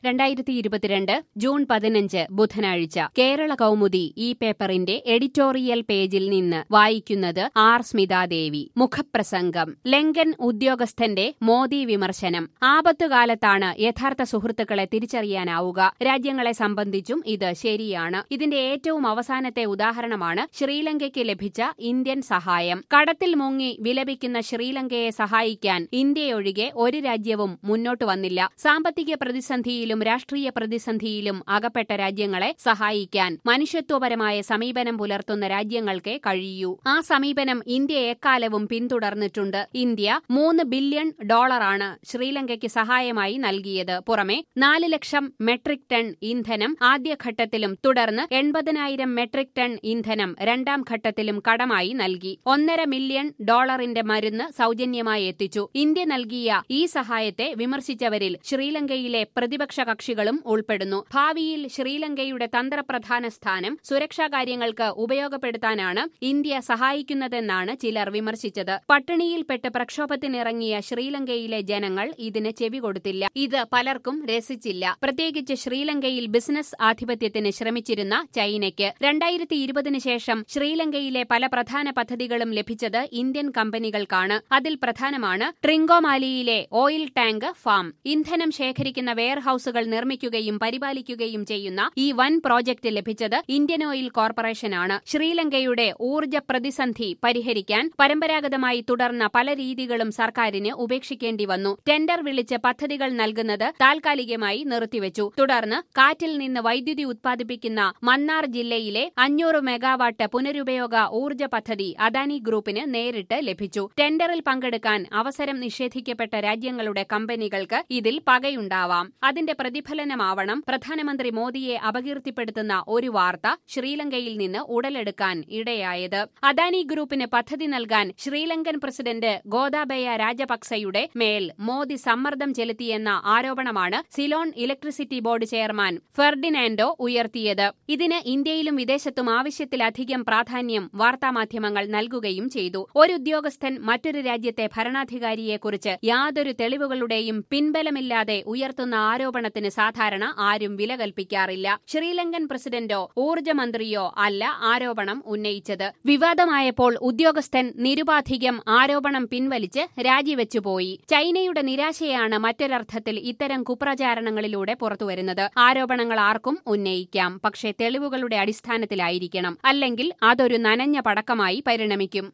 രണ്ടായിരത്തി ഇരുപത്തിരണ്ട് ജൂൺ പതിനഞ്ച് ബുധനാഴ്ച കേരള കൗമുദി ഈ പേപ്പറിന്റെ എഡിറ്റോറിയൽ പേജിൽ നിന്ന് വായിക്കുന്നത് ആർ സ്മിതാദേവി മുഖപ്രസംഗം ലങ്കൻ ഉദ്യോഗസ്ഥന്റെ മോദി വിമർശനം ആപത്തുകാലത്താണ് യഥാർത്ഥ സുഹൃത്തുക്കളെ തിരിച്ചറിയാനാവുക രാജ്യങ്ങളെ സംബന്ധിച്ചും ഇത് ശരിയാണ് ഇതിന്റെ ഏറ്റവും അവസാനത്തെ ഉദാഹരണമാണ് ശ്രീലങ്കയ്ക്ക് ലഭിച്ച ഇന്ത്യൻ സഹായം കടത്തിൽ മുങ്ങി വിലപിക്കുന്ന ശ്രീലങ്കയെ സഹായിക്കാൻ ഇന്ത്യയൊഴികെ ഒരു രാജ്യവും മുന്നോട്ട് വന്നില്ല സാമ്പത്തിക പ്രതിസന്ധിയിലും രാഷ്ട്രീയ പ്രതിസന്ധിയിലും അകപ്പെട്ട രാജ്യങ്ങളെ സഹായിക്കാൻ മനുഷ്യത്വപരമായ സമീപനം പുലർത്തുന്ന രാജ്യങ്ങൾക്കേ കഴിയൂ ആ സമീപനം ഇന്ത്യ എക്കാലവും പിന്തുടർന്നിട്ടുണ്ട് ഇന്ത്യ മൂന്ന് ബില്യൺ ഡോളറാണ് ശ്രീലങ്കയ്ക്ക് സഹായമായി നൽകിയത് പുറമെ നാല് ലക്ഷം മെട്രിക് ടൺ ഇന്ധനം ആദ്യഘട്ടത്തിലും തുടർന്ന് എൺപതിനായിരം മെട്രിക് ടൺ ഇന്ധനം രണ്ടാം ഘട്ടത്തിലും കടമായി നൽകി ഒന്നര മില്യൺ ഡോളറിന്റെ മരുന്ന് സൗജന്യമായി എത്തിച്ചു ഇന്ത്യ നൽകിയ ഈ സഹായത്തെ വിമർശിച്ചവരിൽ ശ്രീലങ്കയിലെ പ്രതിപക്ഷ കക്ഷികളും ഉൾപ്പെടുന്നു ഭാവിയിൽ ശ്രീലങ്കയുടെ തന്ത്രപ്രധാന സ്ഥാനം സുരക്ഷാ കാര്യങ്ങൾക്ക് ഉപയോഗപ്പെടുത്താനാണ് ഇന്ത്യ സഹായിക്കുന്നതെന്നാണ് ചിലർ വിമർശിച്ചത് പട്ടിണിയിൽപ്പെട്ട് പ്രക്ഷോഭത്തിനിറങ്ങിയ ശ്രീലങ്കയിലെ ജനങ്ങൾ ഇതിന് ചെവി കൊടുത്തില്ല ഇത് പലർക്കും രസിച്ചില്ല പ്രത്യേകിച്ച് ശ്രീലങ്കയിൽ ബിസിനസ് ആധിപത്യത്തിന് ശ്രമിച്ചിരുന്ന ചൈനയ്ക്ക് രണ്ടായിരത്തി ഇരുപതിന് ശേഷം ശ്രീലങ്കയിലെ പല പ്രധാന പദ്ധതികളും ലഭിച്ചത് ഇന്ത്യൻ കമ്പനികൾക്കാണ് അതിൽ പ്രധാനമാണ് ട്രിങ്കോമാലിയിലെ ഓയിൽ ടാങ്ക് ഫാം ഇന്ധനം ശേഖരിക്കുന്ന വെയർഹൌസുകൾ നിർമ്മിക്കുകയും പരിപാലിക്കുകയും ചെയ്യുന്ന ഈ വൻ പ്രോജക്ട് ലഭിച്ചത് ഇന്ത്യൻ ഓയിൽ കോർപ്പറേഷനാണ് ശ്രീലങ്കയുടെ ഊർജ്ജ പ്രതിസന്ധി പരിഹരിക്കാൻ പരമ്പരാഗതമായി തുടർന്ന പല രീതികളും സർക്കാരിന് ഉപേക്ഷിക്കേണ്ടി വന്നു ടെൻഡർ വിളിച്ച് പദ്ധതികൾ നൽകുന്നത് താൽക്കാലികമായി നിർത്തിവെച്ചു തുടർന്ന് കാറ്റിൽ നിന്ന് വൈദ്യുതി ഉത്പാദിപ്പിക്കുന്ന മന്നാർ ജില്ലയിലെ അഞ്ഞൂറ് മെഗാവാട്ട് പുനരുപയോഗ ഊർജ്ജ പദ്ധതി അദാനി ഗ്രൂപ്പിന് നേരിട്ട് ലഭിച്ചു ടെൻഡറിൽ പങ്കെടുക്കാൻ അവസരം നിഷേധിക്കപ്പെട്ട രാജ്യങ്ങളുടെ കമ്പനികൾക്ക് ഇതിൽ പകയുണ്ടാവാം അതിന്റെ പ്രതിഫലനമാവണം പ്രധാനമന്ത്രി മോദിയെ അപകീർത്തിപ്പെടുത്തുന്ന ഒരു വാർത്ത ശ്രീലങ്കയിൽ നിന്ന് ഉടലെടുക്കാൻ ഇടയായത് അദാനി ഗ്രൂപ്പിന് പദ്ധതി നൽകാൻ ശ്രീലങ്കൻ പ്രസിഡന്റ് ഗോദാബയ രാജപക്സയുടെ മേൽ മോദി സമ്മർദ്ദം ചെലുത്തിയെന്ന ആരോപണമാണ് Ceylon electricity board chairman Ferdinando ഉയർത്തിയത് ഇതിന് ഇന്ത്യയിലും വിദേശത്തും ആവശ്യത്തിലധികം പ്രാധാന്യം വാർത്താമാധ്യമങ്ങൾ നൽകുകയും ചെയ്തു ഒരു ഉദ്യോഗസ്ഥൻ മറ്റൊരു രാജ്യത്തെ ഭരണാധികാരിയെക്കുറിച്ച് യാതൊരു തെളിവുകളുടെയും പിൻബലമില്ലാതെ ഉയർത്തുന്ന ആരോപണത്തിന് സാധാരണ ആരും വില കൽപ്പിക്കാറില്ല ശ്രീലങ്കൻ പ്രസിഡന്റോ ഊർജ്ജമന്ത്രിയോ അല്ല ആരോപണം ഉന്നയിച്ചത് വിവാദമായപ്പോൾ ഉദ്യോഗസ്ഥൻ നിരുപാധികം ആരോപണം പിൻവലിച്ച് രാജിവെച്ചുപോയി ചൈനയുടെ നിരാശയാണ് മറ്റൊരർത്ഥത്തിൽ ഇത്തരം കുപ്രചാരണങ്ങളിലൂടെ പുറത്തുവരുന്നത് ആരോപണങ്ങൾ ആർക്കും ഉന്നയിക്കാം പക്ഷേ തെളിവുകളുടെ അടിസ്ഥാനത്തിലായിരിക്കണം അല്ലെങ്കിൽ അതൊരു നനഞ്ഞ പടക്കമായി പരിണമിക്കും